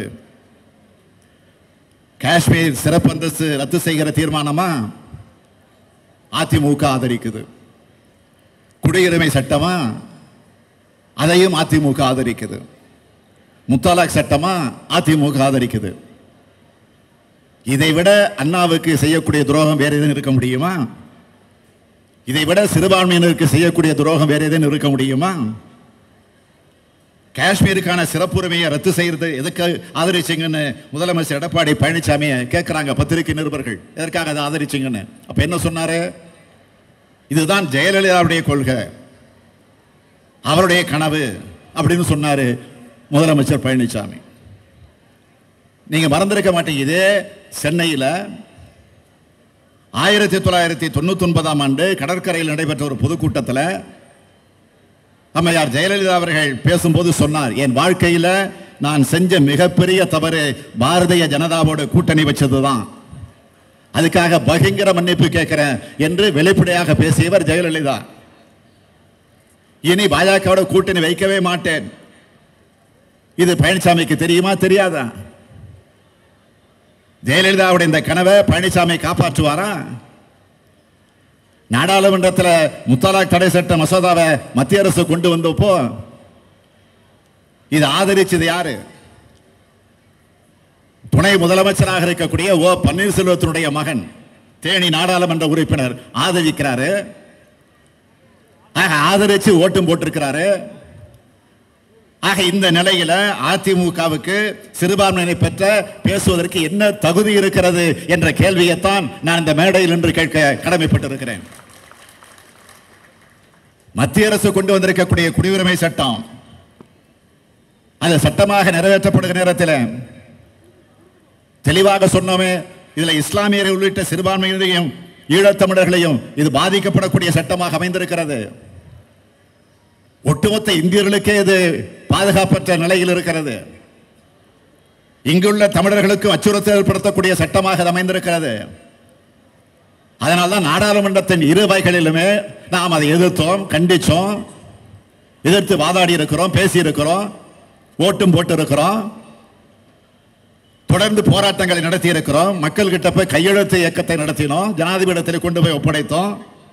காஷ்மீர் சிறப்பு அந்தஸ்து ரத்து செய்கிற தீர்மானமா அதிமுக ஆதரிக்குது குடியுரிமை சட்டமா அதையும் அதிமுக ஆதரிக்குது முத்தாலாக் சட்டமா அதிமுக ஆதரிக்குது இதை விட அண்ணாவுக்கு செய்யக்கூடிய துரோகம் வேற எதுவும் இருக்க முடியுமா இதை விட சிறுபான்மையினருக்கு செய்யக்கூடிய துரோகம் வேற எதுவும் இருக்க முடியுமா காஷ்மீருக்கான சிறப்புரிமையை ரத்து செய்யறது எதுக்கு ஆதரிச்சீங்கன்னு முதலமைச்சர் எடப்பாடி பழனிசாமி கேட்குறாங்க பத்திரிகை நிருபர்கள் எதற்காக அதை ஆதரிச்சீங்கன்னு அப்ப என்ன சொன்னாரு இதுதான் ஜெயலலிதாவுடைய கொள்கை அவருடைய கனவு அப்படின்னு சொன்னாரு முதலமைச்சர் பழனிசாமி நீங்க மறந்திருக்க மாட்டீங்க இதே சென்னையில் ஆயிரத்தி தொள்ளாயிரத்தி தொண்ணூத்தி ஒன்பதாம் ஆண்டு கடற்கரையில் நடைபெற்ற ஒரு பொதுக்கூட்டத்தில் அம்மையார் ஜெயலலிதா அவர்கள் பேசும்போது சொன்னார் என் வாழ்க்கையில நான் செஞ்ச மிகப்பெரிய தவறு பாரதிய ஜனதாவோட கூட்டணி வச்சதுதான் அதுக்காக பகிங்கர மன்னிப்பு கேட்கிறேன் என்று வெளிப்படையாக பேசியவர் ஜெயலலிதா இனி பாஜகவோட கூட்டணி வைக்கவே மாட்டேன் இது பழனிசாமிக்கு தெரியுமா தெரியாதா ஜெயலலிதாவுடைய இந்த கனவை பழனிசாமி காப்பாற்றுவாரா நாடாளுமன்றத்தில் முத்தலாக் தடை சட்ட மசோதாவை மத்திய அரசு கொண்டு வந்தப்போ இது ஆதரிச்சது யாரு துணை முதலமைச்சராக இருக்கக்கூடிய ஓ பன்னீர்செல்வத்தினுடைய மகன் தேனி நாடாளுமன்ற உறுப்பினர் ஆதரிக்கிறாரு ஆக ஆதரிச்சு ஓட்டும் போட்டிருக்கிறாரு ஆக இந்த நிலையில அதிமுகவுக்கு சிறுபான்மையினை பெற்ற பேசுவதற்கு என்ன தகுதி இருக்கிறது என்ற கேள்வியைத்தான் நான் இந்த மேடையில் நின்று கேட்க கடமைப்பட்டிருக்கிறேன் மத்திய அரசு கொண்டு வந்திருக்கக்கூடிய குடியுரிமை சட்டம் அது சட்டமாக நிறைவேற்றப்படுகிற நேரத்தில் தெளிவாக சொன்னோமே இதுல இஸ்லாமியரை உள்ளிட்ட சிறுபான்மையினரையும் ஈழத்தமிழர்களையும் இது பாதிக்கப்படக்கூடிய சட்டமாக அமைந்திருக்கிறது ஒட்டுமொத்த இந்தியர்களுக்கே இது பாதுகாப்பற்ற நிலையில் இருக்கிறது இங்குள்ள தமிழர்களுக்கும் அச்சுறுத்தல் ஏற்படுத்தக்கூடிய சட்டமாக அது அமைந்திருக்கிறது அதனால்தான் நாடாளுமன்றத்தின் இரு வகைகளிலுமே நாம் அதை எதிர்த்தோம் கண்டிச்சோம் எதிர்த்து வாதாடி இருக்கிறோம் பேசி இருக்கிறோம் ஓட்டும் போட்டு இருக்கிறோம் தொடர்ந்து போராட்டங்களை நடத்தி இருக்கிறோம் மக்கள் கிட்ட போய் கையெழுத்து இயக்கத்தை நடத்தினோம் ஜனாதிபதியத்தில் கொண்டு போய் ஒப்படைத்தோம்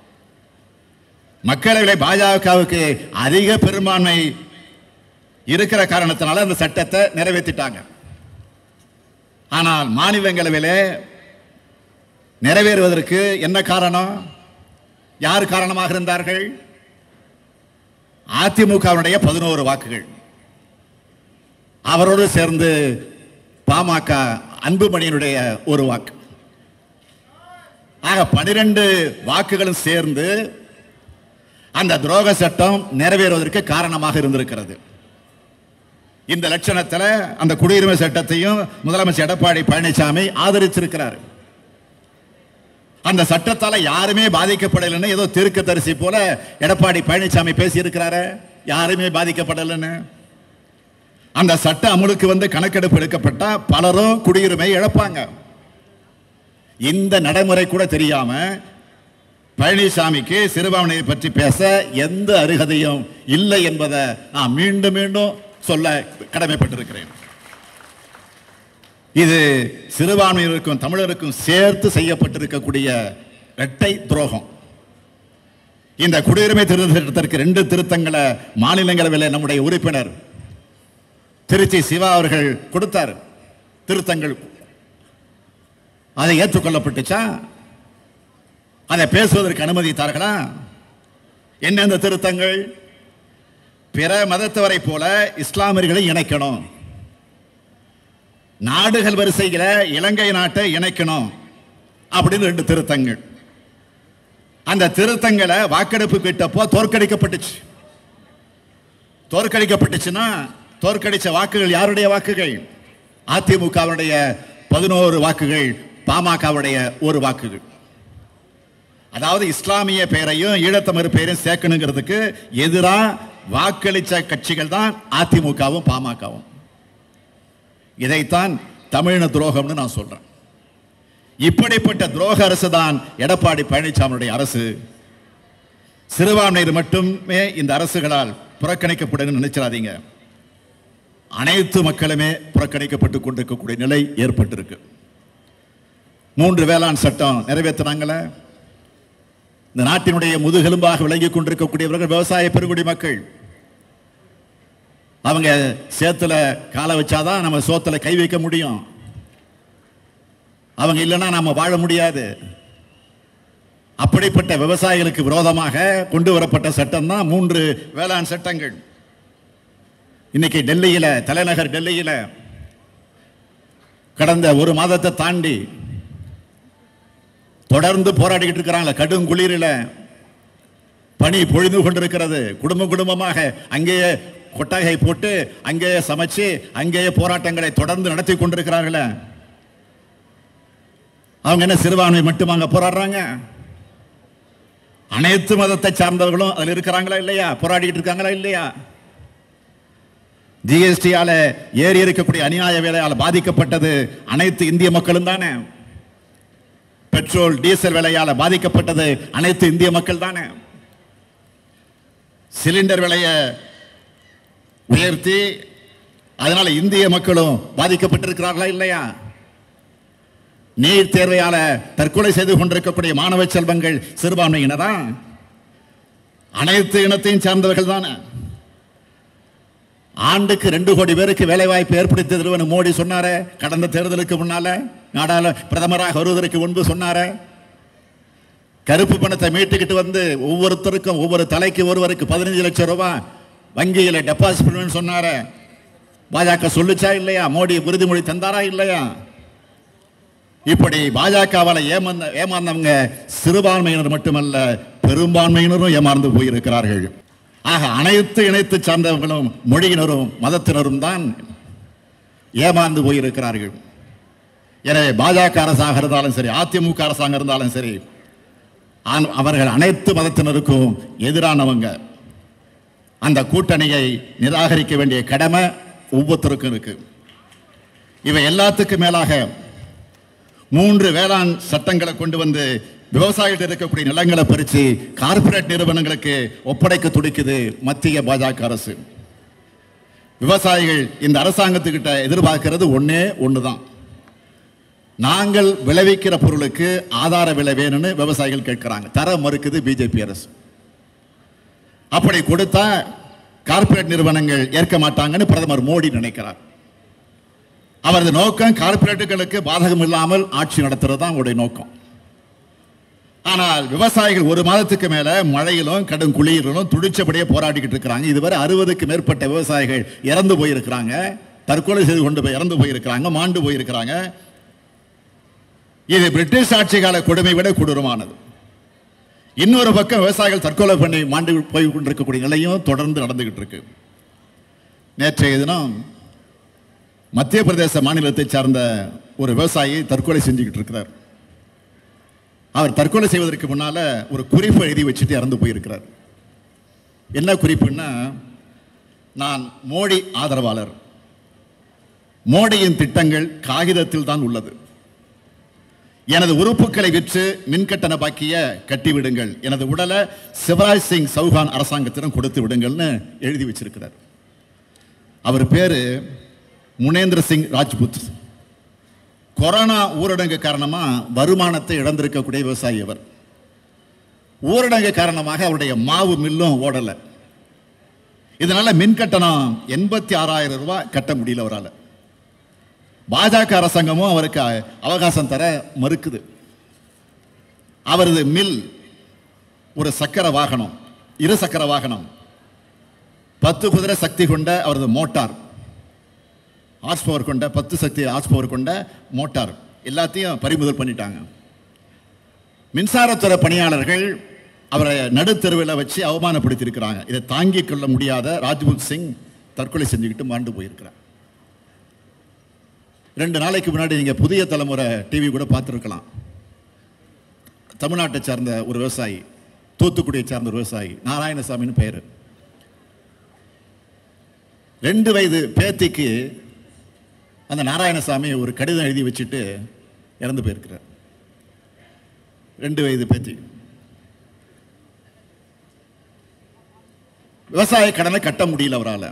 மக்களவை பாஜகவுக்கு அதிக பெரும்பான்மை இருக்கிற காரணத்தினால அந்த சட்டத்தை நிறைவேற்றிட்டாங்க ஆனால் மாநிலங்களவையிலே நிறைவேறுவதற்கு என்ன காரணம் யார் காரணமாக இருந்தார்கள் அதிமுகவினுடைய பதினோரு வாக்குகள் அவரோடு சேர்ந்து பாமக அன்புமணியினுடைய ஒரு வாக்கு ஆக பனிரெண்டு வாக்குகளும் சேர்ந்து அந்த துரோக சட்டம் நிறைவேறுவதற்கு காரணமாக இருந்திருக்கிறது இந்த லட்சணத்தில் அந்த குடியுரிமை சட்டத்தையும் முதலமைச்சர் எடப்பாடி பழனிசாமி ஆதரிச்சிருக்கிறார் அந்த சட்டத்தால யாருமே பாதிக்கப்படலைன்னு ஏதோ தீர்க்க தரிசி போல எடப்பாடி பழனிசாமி பேசி இருக்கிறாரு யாருமே பாதிக்கப்படலைன்னு அந்த சட்ட அமலுக்கு வந்து கணக்கெடுப்பு எடுக்கப்பட்டா பலரும் குடியுரிமை இழப்பாங்க இந்த நடைமுறை கூட தெரியாம பழனிசாமிக்கு சிறுபான்மையை பற்றி பேச எந்த அருகதையும் இல்லை என்பதை நான் மீண்டும் மீண்டும் சொல்ல கடமைப்பட்டிருக்கிறேன் இது சிறுபான்மையினருக்கும் தமிழருக்கும் சேர்த்து செய்யப்பட்டிருக்கக்கூடிய இரட்டை துரோகம் இந்த குடியுரிமை திருத்தத்திற்கு ரெண்டு திருத்தங்களை மாநிலங்களவையில் நம்முடைய உறுப்பினர் திருச்சி சிவா அவர்கள் கொடுத்தார் திருத்தங்கள் அதை ஏற்றுக்கொள்ளப்பட்டுச்சா அதை பேசுவதற்கு அனுமதித்தார்களா என்னென்ன திருத்தங்கள் பிற மதத்தவரை போல இஸ்லாமியர்களை இணைக்கணும் நாடுகள் வரிசையில இலங்கை நாட்டை இணைக்கணும் அப்படின்னு ரெண்டு திருத்தங்கள் அந்த திருத்தங்களை வாக்கெடுப்பு கிட்டப்போ தோற்கடிக்கப்பட்டுச்சு தோற்கடிக்கப்பட்டுச்சுன்னா தோற்கடிச்ச வாக்குகள் யாருடைய வாக்குகள் அதிமுகவுடைய பதினோரு வாக்குகள் பாமகவுடைய ஒரு வாக்குகள் அதாவது இஸ்லாமிய பெயரையும் ஈழத்தமிழ் பெயரையும் சேர்க்கணுங்கிறதுக்கு எதிராக வாக்களிச்ச கட்சிகள் தான் அதிமுகவும் பாமகவும் இதைத்தான் தமிழின துரோகம்னு நான் சொல்றேன் இப்படிப்பட்ட துரோக அரசு தான் எடப்பாடி பழனிசாமியுடைய அரசு சிறுபான்மையினர் மட்டுமே இந்த அரசுகளால் புறக்கணிக்கப்படும் நினைச்சிடாதீங்க அனைத்து மக்களுமே புறக்கணிக்கப்பட்டு கொண்டிருக்கக்கூடிய நிலை ஏற்பட்டிருக்கு மூன்று வேளாண் சட்டம் நிறைவேற்றினாங்களே இந்த நாட்டினுடைய முதுகெலும்பாக விளங்கிக் கொண்டிருக்கக்கூடியவர்கள் விவசாய பெருங்குடி மக்கள் அவங்க சேத்துல காலை வச்சாதான் நம்ம சோத்துல கை வைக்க முடியும் அவங்க இல்லைன்னா நாம வாழ முடியாது அப்படிப்பட்ட விவசாயிகளுக்கு விரோதமாக கொண்டு வரப்பட்ட சட்டம் தான் மூன்று வேளாண் சட்டங்கள் இன்னைக்கு டெல்லியில தலைநகர் டெல்லியில கடந்த ஒரு மாதத்தை தாண்டி தொடர்ந்து போராடிக்கிட்டு இருக்கிறாங்க கடும் குளிரில் பனி பொழிந்து கொண்டிருக்கிறது குடும்ப குடும்பமாக அங்கேயே கொட்டகை போட்டு அங்கேயே சமைச்சு அங்கேயே போராட்டங்களை தொடர்ந்து நடத்தி கொண்டிருக்கிறார்களே அவங்க என்ன சிறுபான்மை மட்டும் அங்க போராடுறாங்க அனைத்து மதத்தை சார்ந்தவர்களும் அதில் இருக்கிறாங்களா இல்லையா போராடிட்டு இருக்காங்களா இல்லையா ஜிஎஸ்டியால ஏறி இருக்கக்கூடிய அநியாய வேலையால் பாதிக்கப்பட்டது அனைத்து இந்திய மக்களும் தானே பெட்ரோல் டீசல் விலையால பாதிக்கப்பட்டது அனைத்து இந்திய மக்கள் தானே சிலிண்டர் விலையை உயர்த்தி அதனால இந்திய மக்களும் பாதிக்கப்பட்டிருக்கிறார்களா இல்லையா நீட் தேர்வையால தற்கொலை செய்து கொண்டிருக்கக்கூடிய மாணவ செல்வங்கள் சிறுபான்மையினரா அனைத்து இனத்தையும் சார்ந்தவர்கள் தானே ஆண்டுக்கு ரெண்டு கோடி பேருக்கு வேலை வாய்ப்பு ஏற்படுத்தி தருவனு மோடி சொன்னாரே கடந்த தேர்தலுக்கு முன்னால நாடாள பிரதமராக வருவதற்கு முன்பு சொன்னாரே கருப்பு பணத்தை மீட்டுக்கிட்டு வந்து ஒவ்வொருத்தருக்கும் ஒவ்வொரு தலைக்கு ஒருவருக்கு பதினஞ்சு லட்சம் ரூபாய் வங்கியில டெபாசிட் பண்ணுவேன்னு சொன்னாரே பாஜக சொல்லுச்சா இல்லையா மோடி உறுதிமொழி தந்தாரா இல்லையா இப்படி பாஜகவால ஏமாந்த ஏமாந்தவங்க சிறுபான்மையினர் மட்டுமல்ல பெரும்பான்மையினரும் ஏமாந்து போயிருக்கிறார்கள் ஆக அனைத்து இணைத்து சார்ந்தவர்களும் மொழியினரும் மதத்தினரும் தான் ஏமாந்து போயிருக்கிறார்கள் எனவே பாஜக அரசாக இருந்தாலும் சரி அதிமுக அரசாங்கம் இருந்தாலும் சரி ஆன்- அவர்கள் அனைத்து மதத்தினருக்கும் எதிரானவங்க அந்த கூட்டணியை நிராகரிக்க வேண்டிய கடமை ஒவ்வொருத்தருக்கும் இருக்கு இவை எல்லாத்துக்கும் மேலாக மூன்று வேளாண் சட்டங்களை கொண்டு வந்து விவசாயிகள் இருக்கக்கூடிய நிலங்களை பறித்து கார்ப்பரேட் நிறுவனங்களுக்கு ஒப்படைக்க துடிக்குது மத்திய பாஜக அரசு விவசாயிகள் இந்த அரசாங்கத்துக்கிட்ட எதிர்பார்க்கிறது ஒண்ணே ஒண்ணுதான் நாங்கள் விளைவிக்கிற பொருளுக்கு ஆதார விலை வேணும்னு விவசாயிகள் கேட்கிறாங்க தர மறுக்குது பிஜேபி அரசு அப்படி கொடுத்தா கார்ப்பரேட் நிறுவனங்கள் ஏற்க மாட்டாங்கன்னு பிரதமர் மோடி நினைக்கிறார் அவரது நோக்கம் கார்ப்பரேட்டுகளுக்கு பாதகம் இல்லாமல் ஆட்சி நடத்துறது தான் அவருடைய நோக்கம் ஆனால் விவசாயிகள் ஒரு மாதத்துக்கு மேல மழையிலும் கடும் குளிரிலும் துடிச்சபடியே போராடிக்கிட்டு இருக்கிறாங்க இதுவரை அறுபதுக்கு மேற்பட்ட விவசாயிகள் இறந்து போயிருக்கிறாங்க தற்கொலை செய்து கொண்டு போய் இறந்து போயிருக்கிறாங்க மாண்டு போயிருக்கிறாங்க இது பிரிட்டிஷ் ஆட்சி கால கொடுமை விட கொடூரமானது இன்னொரு பக்கம் விவசாயிகள் தற்கொலை பண்ணி மாண்டு போய் கொண்டிருக்கக்கூடிய நிலையும் தொடர்ந்து நடந்துகிட்டு இருக்கு நேற்றைய தினம் மத்திய பிரதேச மாநிலத்தை சார்ந்த ஒரு விவசாயி தற்கொலை செஞ்சுக்கிட்டு இருக்கிறார் அவர் தற்கொலை செய்வதற்கு முன்னால ஒரு குறிப்பு எழுதி வச்சுட்டு இறந்து போயிருக்கிறார் என்ன குறிப்புன்னா நான் மோடி ஆதரவாளர் மோடியின் திட்டங்கள் காகிதத்தில் தான் உள்ளது எனது உறுப்புகளை விற்று மின்கட்டண பாக்கிய கட்டிவிடுங்கள் எனது உடலை சிவராஜ் சிங் சௌஹான் அரசாங்கத்திடம் கொடுத்து விடுங்கள்னு எழுதி வச்சிருக்கிறார் அவர் பேரு முனேந்திர சிங் ராஜ்புத் கொரோனா ஊரடங்கு காரணமா வருமானத்தை இழந்திருக்கக்கூடிய விவசாயி அவர் ஊரடங்கு காரணமாக அவருடைய மாவு மில்லும் ஓடல இதனால மின் கட்டணம் எண்பத்தி ஆறாயிரம் ரூபாய் கட்ட முடியல அவரால் பாஜக அரசாங்கமும் அவருக்கு அவகாசம் தர மறுக்குது அவரது மில் ஒரு சக்கர வாகனம் இரு சக்கர வாகனம் பத்து குதிரை சக்தி கொண்ட அவரது மோட்டார் ஹார்ஸ் பவர் கொண்ட பத்து சக்தி ஹார்ஸ் பவர் கொண்ட மோட்டார் எல்லாத்தையும் பறிமுதல் பண்ணிட்டாங்க மின்சாரத்துறை பணியாளர்கள் அவரை நடுத்தெருவில் வச்சு அவமானப்படுத்தியிருக்கிறாங்க இதை தாங்கிக் கொள்ள முடியாத ராஜ்புத் சிங் தற்கொலை செஞ்சுக்கிட்டு மாண்டு போயிருக்கிறார் ரெண்டு நாளைக்கு முன்னாடி நீங்க புதிய தலைமுறை டிவி கூட பார்த்துருக்கலாம் தமிழ்நாட்டை சார்ந்த ஒரு விவசாயி தூத்துக்குடியை சார்ந்த ஒரு விவசாயி நாராயணசாமின்னு பெயர் ரெண்டு வயது பேத்திக்கு அந்த நாராயணசாமி ஒரு கடிதம் எழுதி வச்சுட்டு இறந்து போயிருக்கிறார் ரெண்டு வயது பேத்தி விவசாய கடனை கட்ட முடியல அவரால்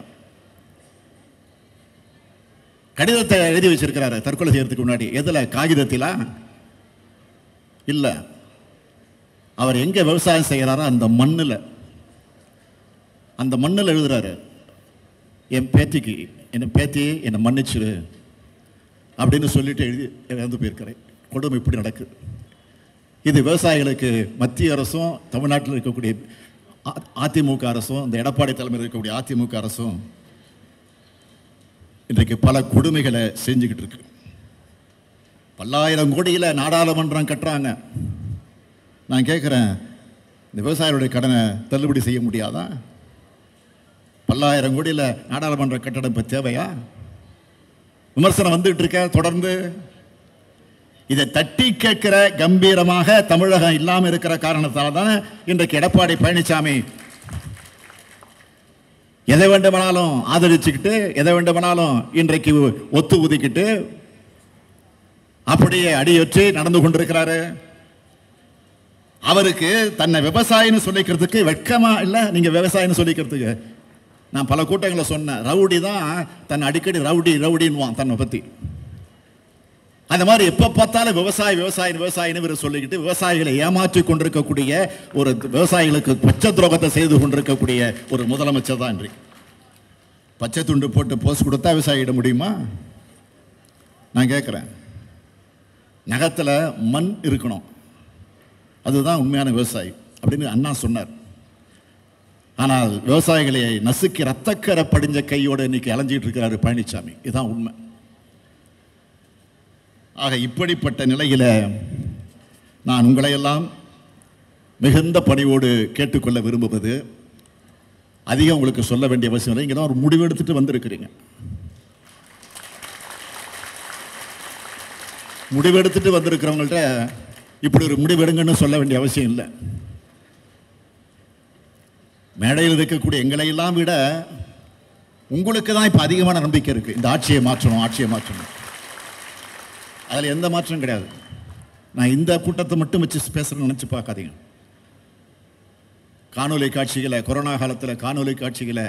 கடிதத்தை எழுதி வச்சிருக்கிறாரு தற்கொலை செய்யறதுக்கு முன்னாடி எதுல காகிதத்திலா இல்ல அவர் எங்க விவசாயம் செய்யறாரோ அந்த மண்ணுல அந்த மண்ணுல எழுதுறாரு என் பேத்திக்கு என் பேத்தி என்னை மன்னிச்சிரு அப்படின்னு சொல்லிட்டு எழுதி இறந்து போயிருக்கிறேன் கொடுமை இப்படி நடக்குது இது விவசாயிகளுக்கு மத்திய அரசும் தமிழ்நாட்டில் இருக்கக்கூடிய அ- அதிமுக அரசும் இந்த எடப்பாடி தலைமையில் இருக்கக்கூடிய அதிமுக அரசும் இன்றைக்கு பல கொடுமைகளை செஞ்சுக்கிட்டு இருக்கு பல்லாயிரம் கோடியில் நாடாளுமன்றம் கட்டுறாங்க நான் கேட்குறேன் இந்த விவசாயிகளுடைய கடனை தள்ளுபடி செய்ய முடியாதா பல்லாயிரம் கோடியில் நாடாளுமன்ற கட்டடம் இப்போ தேவையா விமர்சனம் வந்துட்டு இருக்க தொடர்ந்து இதை தட்டி கேட்கிற கம்பீரமாக தமிழகம் இல்லாமல் இருக்கிற காரணத்தால் தான் இன்றைக்கு எடப்பாடி பழனிசாமி எதை வேண்டுமானாலும் ஆதரிச்சுக்கிட்டு எதை வேண்டுமானாலும் இன்றைக்கு ஒத்து ஊதிக்கிட்டு அப்படியே அடியொற்றி நடந்து கொண்டிருக்கிறாரு அவருக்கு தன்னை விவசாயின்னு சொல்லிக்கிறதுக்கு வெட்கமா இல்ல நீங்க விவசாயின்னு சொல்லிக்கிறதுக்கு நான் பல கூட்டங்களில் சொன்னேன் ரவுடி தான் தன் அடிக்கடி ரவுடி ரவுடின்வான் தன்னை பற்றி அந்த மாதிரி எப்போ பார்த்தாலும் விவசாயி விவசாயி விவசாயின்னு இவர் சொல்லிக்கிட்டு விவசாயிகளை ஏமாற்றி கொண்டிருக்கக்கூடிய ஒரு விவசாயிகளுக்கு பச்சை துரோகத்தை செய்து கொண்டிருக்கக்கூடிய ஒரு முதலமைச்சர் தான் இன்றைக்கு பச்சை துண்டு போட்டு போஸ்ட் கொடுத்தா விவசாயிட முடியுமா நான் கேட்குறேன் நகத்தில் மண் இருக்கணும் அதுதான் உண்மையான விவசாயி அப்படின்னு அண்ணா சொன்னார் ஆனால் விவசாயிகளை நசுக்கி ரத்தக்கரை படிஞ்ச கையோடு இன்னைக்கு அலைஞ்சிட்டு இருக்கிறாரு பழனிசாமி இதுதான் உண்மை ஆக இப்படிப்பட்ட நிலையில நான் உங்களையெல்லாம் மிகுந்த பணிவோடு கேட்டுக்கொள்ள விரும்புவது அதிகம் உங்களுக்கு சொல்ல வேண்டிய அவசியம் இல்லை இங்கே தான் ஒரு முடிவு எடுத்துட்டு வந்திருக்கிறீங்க முடிவெடுத்துட்டு வந்திருக்கிறவங்கள்ட்ட இப்படி ஒரு முடிவெடுங்கன்னு சொல்ல வேண்டிய அவசியம் இல்லை மேடையில் இருக்கக்கூடிய எங்களை எல்லாம் விட உங்களுக்கு தான் இப்போ அதிகமான நம்பிக்கை இருக்கு இந்த ஆட்சியை மாற்றணும் ஆட்சியை மாற்றணும் அதில் எந்த மாற்றம் கிடையாது நான் இந்த கூட்டத்தை மட்டும் வச்சு பேசுறேன்னு நினச்சி பார்க்காதீங்க காணொலி காட்சிகளை கொரோனா காலத்தில் காணொலி காட்சிகளை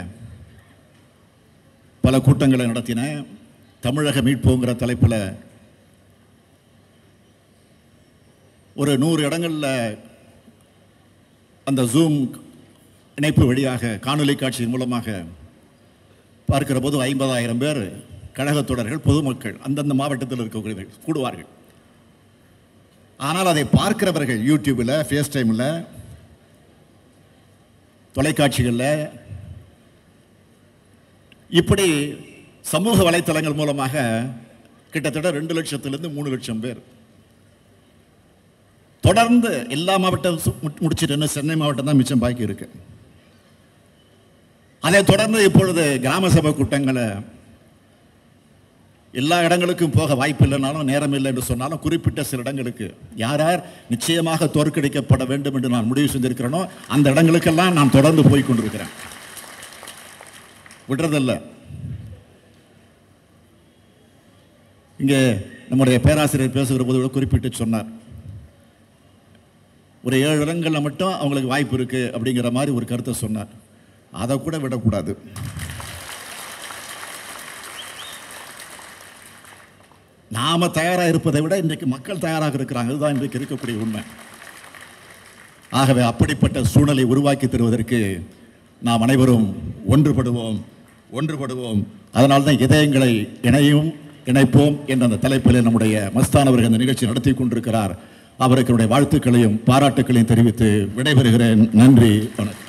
பல கூட்டங்களை நடத்தினேன் தமிழக மீட்போங்கிற தலைப்பில் ஒரு நூறு இடங்களில் அந்த ஜூம் இணைப்பு வழியாக காணொலி காட்சி மூலமாக பார்க்கிற போது ஐம்பதாயிரம் பேர் கழகத் தொடர்கள் பொதுமக்கள் அந்தந்த மாவட்டத்தில் இருக்கக்கூடியவர்கள் கூடுவார்கள் ஆனால் அதை பார்க்கிறவர்கள் யூடியூப்பில் ஃபேஸ் டைமில் தொலைக்காட்சிகளில் இப்படி சமூக வலைத்தளங்கள் மூலமாக கிட்டத்தட்ட ரெண்டு லட்சத்திலிருந்து மூணு லட்சம் பேர் தொடர்ந்து எல்லா மாவட்டம் சு- மு- முடிச்சிட்டு இன்னும் சென்னை மாவட்டம் தான் மிச்சம் பாக்கி இருக்கு அதை தொடர்ந்து இப்பொழுது கிராம சபை கூட்டங்களை எல்லா இடங்களுக்கும் போக வாய்ப்பு இல்லைனாலும் நேரம் இல்லை என்று சொன்னாலும் குறிப்பிட்ட சில இடங்களுக்கு யார் யார் நிச்சயமாக தோற்கடிக்கப்பட வேண்டும் என்று நான் முடிவு செஞ்சிருக்கிறேனோ அந்த இடங்களுக்கெல்லாம் நான் தொடர்ந்து போய் கொண்டிருக்கிறேன் விடுறதில்ல இங்கே நம்முடைய பேராசிரியர் பேசுகிற போது கூட குறிப்பிட்டு சொன்னார் ஒரு ஏழு இடங்களில் மட்டும் அவங்களுக்கு வாய்ப்பு இருக்கு அப்படிங்கிற மாதிரி ஒரு கருத்தை சொன்னார் அதை கூட விடக்கூடாது நாம தயாராக இருப்பதை விட இன்றைக்கு மக்கள் தயாராக இருக்கிறாங்க இதுதான் இன்றைக்கு இருக்கக்கூடிய உண்மை ஆகவே அப்படிப்பட்ட சூழலை உருவாக்கி தருவதற்கு நாம் அனைவரும் ஒன்றுபடுவோம் ஒன்றுபடுவோம் அதனால தான் இதயங்களை இணையும் இணைப்போம் என்ற அந்த தலைப்பில் நம்முடைய மஸ்தான் அவர்கள் இந்த நிகழ்ச்சி நடத்தி கொண்டிருக்கிறார் அவருக்கு என்னுடைய வாழ்த்துக்களையும் பாராட்டுக்களையும் தெரிவித்து விடைபெறுகிறேன் நன்றி வணக்கம்